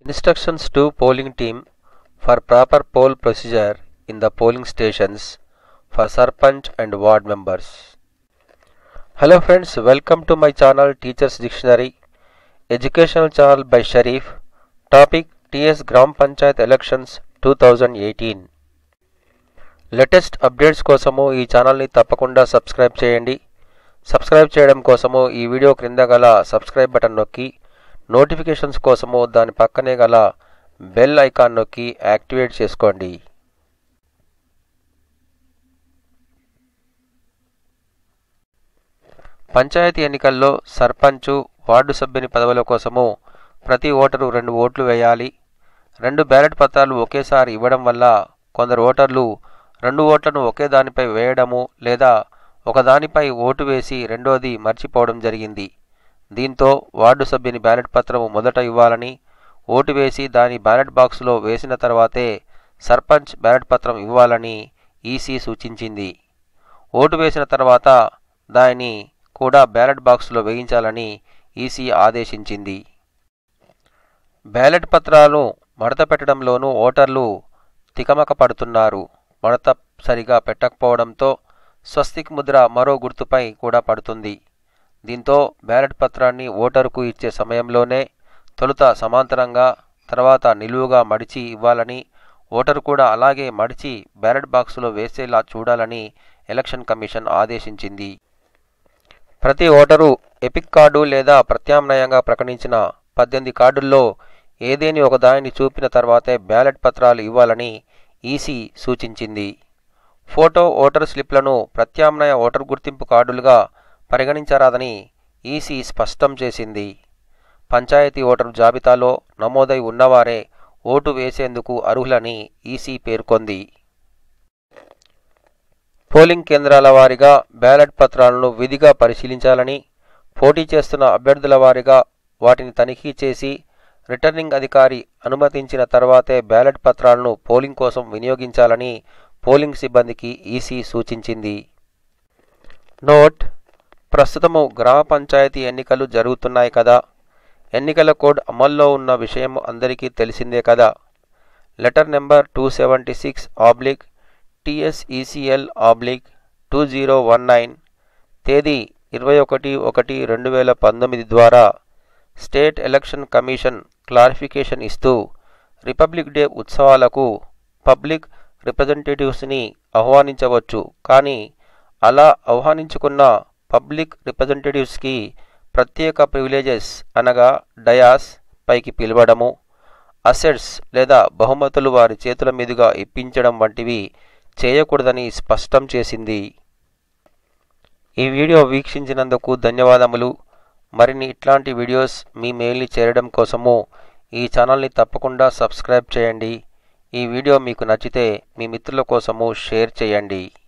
Instructions to polling team for proper poll procedure in the polling stations for Sarpanch and ward members. Hello friends, welcome to my channel Teachers Dictionary, educational channel by Sharif. Topic TS Gram Panchayat Elections 2018. Latest updates కోసము ఈ ఛానల్ని తప్పకుండా subscribe చేయండి subscribe చేయడం కోసము ఈ video క్రింద గల సబ్స్క్రైబ్ బటన్ నొక్కి నోటిఫికేషన్స్ కోసము దాని పక్కనే గల బెల్ ఐకాన్ నొక్కి యాక్టివేట్ చేసుకోండి పంచాయతీ ఎన్నికల్లో సర్పంచు వార్డు సభ్యుని పదవుల కోసము ప్రతి ఓటరు రెండు ఓట్లు వేయాలి రెండు బ్యాలెట్ పత్రాలు ఒకేసారి ఇవ్వడం వల్ల కొందరు ఓటర్లు రెండు ఓట్లను ఒకే దానిపై వేయడము లేదా ఒకదానిపై ఓటు వేసి రెండోది మర్చిపోవడం జరిగింది దీంతో వార్డు సభ్యుని బ్యాలెట్ పత్రము మొదట ఇవ్వాలని ఓటు వేసి దాని బ్యాలెట్ బాక్సులో వేసిన తర్వాతే సర్పంచ్ బ్యాలెట్ పత్రం ఇవ్వాలని ఈసీ సూచించింది ఓటు వేసిన తర్వాత దానిని కూడా బ్యాలెట్ బాక్సులో వేయించాలని ఈసీ ఆదేశించింది బ్యాలెట్ పత్రాలను మడత పెట్టడంలోనూ ఓటర్లు తికమక పడుతున్నారు మడత సరిగా పెట్టకపోవడంతో స్వస్తిక్ ముద్ర మరో గుర్తుపై కూడా పడుతుంది దీంతో బ్యాలెట్ పత్రాన్ని ఓటరుకు ఇచ్చే సమయంలోనే తొలుత సమాంతరంగా తర్వాత నిలువుగా మడిచి ఇవ్వాలని ఓటరు కూడా అలాగే మడిచి బ్యాలెట్ బాక్సులో వేసేలా చూడాలని ఎలక్షన్ కమిషన్ ఆదేశించింది ప్రతి ఓటరు ఎపిక్ కార్డు లేదా ప్రత్యామ్నాయంగా ప్రకటించిన పద్దెనిమిది కార్డుల్లో ఏదేని ఒక దానిని చూపిన తర్వాతే బ్యాలెట్ పత్రాలు ఇవ్వాలని ఈసీ సూచించింది ఫోటో ఓటర్ స్లిప్లను ప్రత్యామ్నాయ ఓటర్ గుర్తింపు కార్డులుగా పరిగణించరాదని ఈసీ స్పష్టం చేసింది పంచాయతీ ఓటరు జాబితాలో నమోదై ఉన్నవారే ఓటు వేసేందుకు అర్హులని ఈసీ పేర్కొంది పోలింగ్ కేంద్రాల వారీగా బ్యాలెట్ పత్రాలను విధిగా పరిశీలించాలని పోటీ చేస్తున్న అభ్యర్థుల వారీగా వాటిని తనిఖీ చేసి రిటర్నింగ్ అధికారి అనుమతించిన తర్వాతే బ్యాలెట్ పత్రాలను పోలింగ్ కోసం వినియోగించాలని పోలింగ్ సిబ్బందికి ఈసీ సూచించింది నోట్ ప్రస్తుతము గ్రామ పంచాయతీ ఎన్నికలు జరుగుతున్నాయి కదా ఎన్నికల కోడ్ అమల్లో ఉన్న విషయం అందరికీ తెలిసిందే కదా letter number two seventy six oblique TSECL oblique two zero one nine తేదీ ఇరవై ఒకటి ఒకటి రెండు వేల పంతొమ్మిది ద్వారా స్టేట్ ఎలక్షన్ కమిషన్ క్లారిఫికేషన్ ఇస్తూ రిపబ్లిక్ డే ఉత్సవాలకు పబ్లిక్ రిప్రజెంటేటివ్స్ని ఆహ్వానించవచ్చు కానీ అలా ఆహ్వానించుకున్న పబ్లిక్ రిప్రజెంటేటివ్స్కి ప్రత్యేక ప్రివిలేజెస్ అనగా డయాస్ పైకి పిలవడము అసెట్స్ లేదా బహుమతులు వారి చేతుల మీదుగా ఇప్పించడం వంటివి చేయకూడదని స్పష్టం చేసింది ఈ వీడియో వీక్షించినందుకు ధన్యవాదములు మరిన్ని ఇట్లాంటి వీడియోస్ మీ మెయిల్ని చేరడం కోసము ఈ ఛానల్ని తప్పకుండా సబ్స్క్రైబ్ చేయండి ఈ వీడియో మీకు నచ్చితే మీ మిత్రుల కోసము షేర్ చేయండి